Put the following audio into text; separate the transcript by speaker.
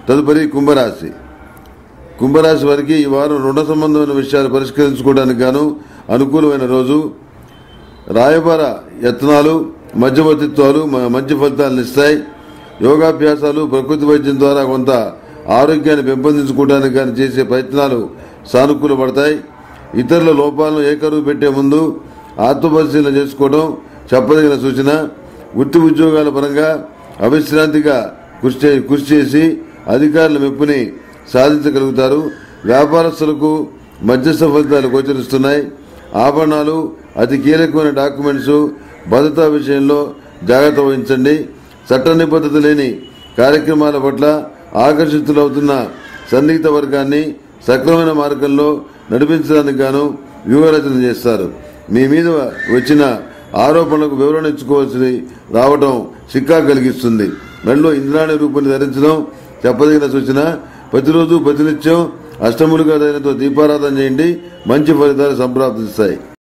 Speaker 1: తదుపరి కుంభరాశి కుంభరాశి వారికి ఈ వారం రుణ సంబంధమైన విషయాలు పరిష్కరించుకోవడానికి గాను అనుకూలమైన రోజు రాయబార యత్నాలు మధ్యవర్తిత్వాలు మ- మంచి ఫలితాలను ఇస్తాయి యోగాభ్యాసాలు ప్రకృతి వైద్యం ద్వారా కొంత ఆరోగ్యాన్ని పెంపొందించుకోవడానికి కానీ చేసే ప్రయత్నాలు సానుకూలపడతాయి ఇతరుల లోపాలను ఏకరువు పెట్టే ముందు ఆత్మపరిశీలన చేసుకోవడం చెప్పదగిన సూచన వృత్తి ఉద్యోగాల పరంగా అవిశ్రాంతిగా కృషి చే- కృషి చేసి అధికారుల మెప్పుని సాధించగలుగుతారు వ్యాపారస్తులకు మధ్యస్థ ఫలితాలు గోచరిస్తున్నాయి ఆభరణాలు అతి కీలకమైన డాక్యుమెంట్స్ భద్రతా విషయంలో జాగ్రత్త వహించండి చట్ట నిబద్ధత లేని కార్యక్రమాల పట్ల ఆకర్షితులవుతున్న సన్నిహిత వర్గాన్ని సక్రమైన మార్గంలో నడిపించడానికి గాను వ్యూహరచన చేస్తారు మీ మీద వచ్చిన ఆరోపణలకు వివరణ ఇచ్చుకోవాల్సి రావడం సిక్కా కలిగిస్తుంది మెడలో ఇంద్రాణి రూపాన్ని ధరించడం చెప్పదగిన సూచన ప్రతిరోజు ప్రతినిత్యం అష్టములుగా దైనంతో దీపారాధన చేయండి మంచి ఫలితాలు సంప్రాప్తిస్తాయి